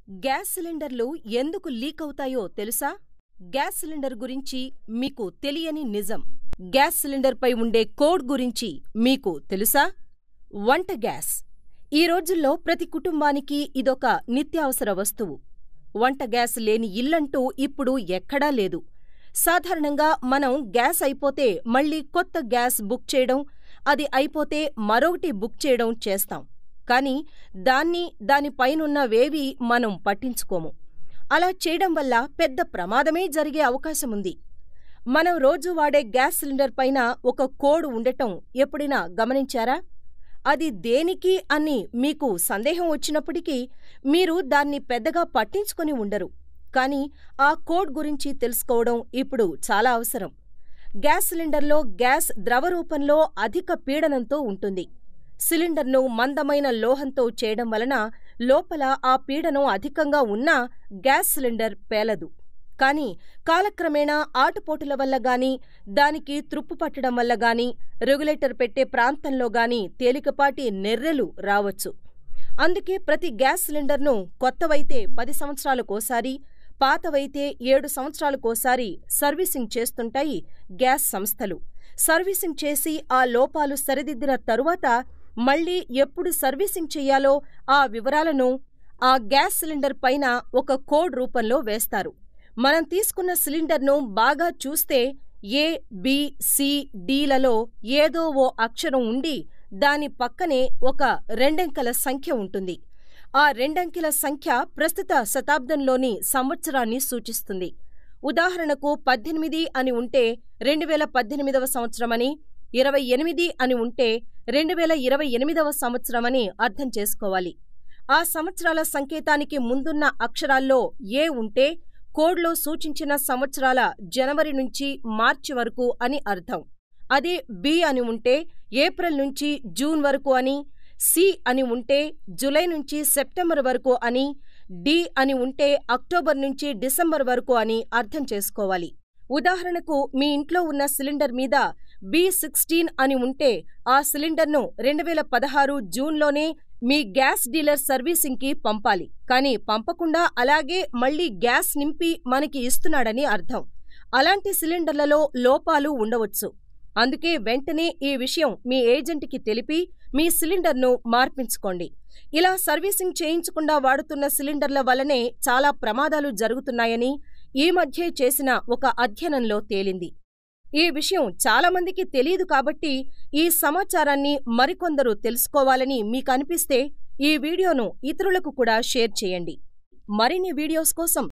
Gas సిలిండర్లు ఎందుకు leak అవుతాయో తెలుసా? గ్యాస్ సిలిండర్ గురించి మీకు తెలియని నిజం. గ్యాస్ సిలిండర్పై ఉండే కోడ్ గురించి మీకు తెలుసా? వంట గ్యాస్. ఈ రోజుల్లో ప్రతి కుటుంబానికి ఇదొక నిత్యావసర వస్తువు. వంట గ్యాస్ లేని ఇల్లంటూ ఇప్పుడు ఎక్కడా లేదు. సాధారణంగా మనం గ్యాస్ అయిపోతే మళ్ళీ కొత్త గ్యాస్ బుక్ చేయడం, అది అయిపోతే మరొకటి బుక్ చేయడం చేస్తాం. కానీ దాన్ని దాని పైనున్నవేవీ మనం పట్టించుకోము. అలా చేయడం వల్ల పెద్ద ప్రమాదమే జరిగే అవకాశముంది. మనం రోజూ వాడే గ్యాస్ సిలిండర్ పైన ఒక కోడ్ ఉండటం ఎప్పుడైనా గమనించారా? అది దేనికి అని మీకు సందేహం వచ్చినప్పటికీ మీరు దాన్ని పెద్దగా పట్టించుకొని ఉండరు. కానీ ఆ కోడ్ గురించి తెలుసుకోవడం ఇప్పుడు చాలా అవసరం. గ్యాస్ సిలిండర్లో గ్యాస్ ద్రవ రూపంలో అధిక పీడనంతో ఉంటుంది. సిలిండర్ను మందమైన లోహంతో చేయడం వలన లోపల ఆ పీడనం అధికంగా ఉన్నా గ్యాస్ సిలిండర్ పేలదు. కానీ కాలక్రమేణా ఆటుపోటుల వల్ల గానీ, దానికి తుప్పు పట్టడం వల్ల గానీ, రెగ్యులేటర్ పెట్టే ప్రాంతంలో గానీ తేలికపాటి నెర్రెలు రావచ్చు. అందుకే ప్రతి గ్యాస్ సిలిండర్ను కొత్తవైతే పది సంవత్సరాలకోసారి, పాతవైతే ఏడు సంవత్సరాలకోసారి సర్వీసింగ్ చేస్తుంటాయి గ్యాస్ సంస్థలు. సర్వీసింగ్ చేసి ఆ లోపాలు సరిదిద్దిన తరువాత మళ్ళీ ఎప్పుడు సర్వీసింగ్ చెయ్యాలో ఆ వివరాలను ఆ గ్యాస్ సిలిండర్ పైన ఒక కోడ్ రూపంలో వేస్తారు. మనం తీసుకున్న సిలిండర్ను బాగా చూస్తే ఏ, బి, సి, డి లలో ఏదో ఓ అక్షరం ఉండి దాని పక్కనే ఒక రెండంకెల సంఖ్య ఉంటుంది. ఆ రెండంకెల సంఖ్య ప్రస్తుత శతాబ్దంలోని సంవత్సరాన్ని సూచిస్తుంది. ఉదాహరణకు పద్దెనిమిది అని ఉంటే రెండువేల పద్దెనిమిదవ సంవత్సరమని, ఇరవై ఎనిమిది అని ఉంటే రెండువేల ఇరవై ఎనిమిదవ సంవత్సరమని అర్థం చేసుకోవాలి. ఆ సంవత్సరాల సంకేతానికి ముందున్న అక్షరాల్లో ఏ ఉంటే కోడ్లో సూచించిన సంవత్సరాల జనవరి నుంచి మార్చి వరకు అని అర్థం. అదే బి అని ఉంటే ఏప్రిల్ నుంచి జూన్ వరకు అని, సి అని ఉంటే జూలై నుంచి సెప్టెంబర్ వరకు అని, డి అని ఉంటే అక్టోబర్ నుంచి డిసెంబర్ వరకు అని అర్థం చేసుకోవాలి. ఉదాహరణకు మీ ఇంట్లో ఉన్న సిలిండర్ మీద బి సిక్స్టీన్ అని ఉంటే ఆ సిలిండర్ను రెండువేల పదహారు జూన్లోనే మీ గ్యాస్ డీలర్ సర్వీసింగ్కి పంపాలి. కానీ పంపకుండా అలాగే మళ్ళీ గ్యాస్ నింపి మనకి ఇస్తున్నాడని అర్థం. అలాంటి సిలిండర్లలో లోపాలు ఉండవచ్చు. అందుకే వెంటనే ఈ విషయం మీ ఏజెంటుకి తెలిపి మీ సిలిండర్ను మార్పించుకోండి. ఇలా సర్వీసింగ్ చేయించకుండా వాడుతున్న సిలిండర్ల వల్లనే చాలా ప్రమాదాలు జరుగుతున్నాయని ఈ మధ్యే చేసిన ఒక అధ్యయనంలో తేలింది. ఈ విషయం చాలామందికి తెలీదు కాబట్టి ఈ సమాచారాన్ని మరికొందరు తెలుసుకోవాలని మీకనిపిస్తే ఈ వీడియోను ఇతరులకు కూడా షేర్ చేయండి. మరిన్ని వీడియోస్ కోసం